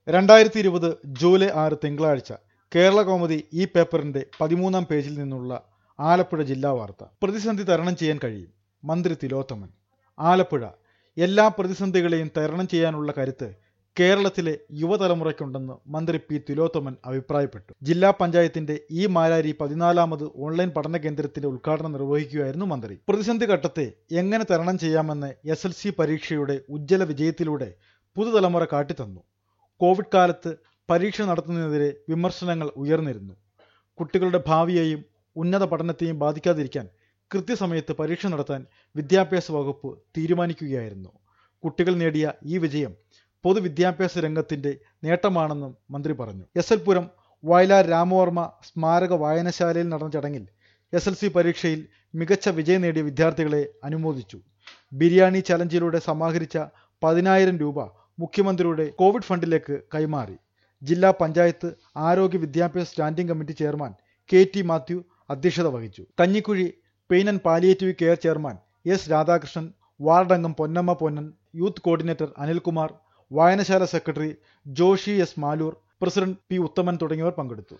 രണ്ടായിരത്തി ഇരുപത് ജൂലൈ ആറ് തിങ്കളാഴ്ച കേരള കൗമുദി ഈ പേപ്പറിന്റെ പതിമൂന്നാം പേജിൽ നിന്നുള്ള ആലപ്പുഴ ജില്ലാ വാർത്ത പ്രതിസന്ധി തരണം ചെയ്യാൻ കഴിയും മന്ത്രി തിലോത്തമൻ ആലപ്പുഴ എല്ലാ പ്രതിസന്ധികളെയും തരണം ചെയ്യാനുള്ള കരുത്ത് കേരളത്തിലെ യുവതലമുറയ്ക്കുണ്ടെന്ന് മന്ത്രി പി തിലോത്തമൻ അഭിപ്രായപ്പെട്ടു ജില്ലാ പഞ്ചായത്തിന്റെ ഈ മാരാരി പതിനാലാമത് ഓൺലൈൻ പഠന കേന്ദ്രത്തിന്റെ ഉദ്ഘാടനം നിർവഹിക്കുകയായിരുന്നു മന്ത്രി പ്രതിസന്ധി ഘട്ടത്തെ എങ്ങനെ തരണം ചെയ്യാമെന്ന് എസ് എൽ സി പരീക്ഷയുടെ ഉജ്ജ്വല വിജയത്തിലൂടെ പുതുതലമുറ കാട്ടിത്തന്നു കോവിഡ് കാലത്ത് പരീക്ഷ നടത്തുന്നതിനെതിരെ വിമർശനങ്ങൾ ഉയർന്നിരുന്നു കുട്ടികളുടെ ഭാവിയെയും ഉന്നത പഠനത്തെയും ബാധിക്കാതിരിക്കാൻ കൃത്യസമയത്ത് പരീക്ഷ നടത്താൻ വിദ്യാഭ്യാസ വകുപ്പ് തീരുമാനിക്കുകയായിരുന്നു കുട്ടികൾ നേടിയ ഈ വിജയം പൊതുവിദ്യാഭ്യാസ രംഗത്തിന്റെ നേട്ടമാണെന്നും മന്ത്രി പറഞ്ഞു എസ് എൽ പുരം വയലാർ രാമവർമ്മ സ്മാരക വായനശാലയിൽ നടന്ന ചടങ്ങിൽ എസ് എൽ സി പരീക്ഷയിൽ മികച്ച വിജയം നേടിയ വിദ്യാർത്ഥികളെ അനുമോദിച്ചു ബിരിയാണി ചലഞ്ചിലൂടെ സമാഹരിച്ച പതിനായിരം രൂപ മുഖ്യമന്ത്രിയുടെ കോവിഡ് ഫണ്ടിലേക്ക് കൈമാറി ജില്ലാ പഞ്ചായത്ത് ആരോഗ്യ വിദ്യാഭ്യാസ standing committee chairman K T Mathew അധ്യക്ഷത വഹിച്ചു Kanjikuzhi pain and palliative care chairman S Radhakrishnan ward അംഗം പൊന്നമ്മ പൊന്നൻ യൂത്ത് കോർഡിനേറ്റർ അനിൽകുമാർ വായനശാല secretary Joshy S Maloor president P Uthaman തുടങ്ങിയവർ പങ്കെടുത്തു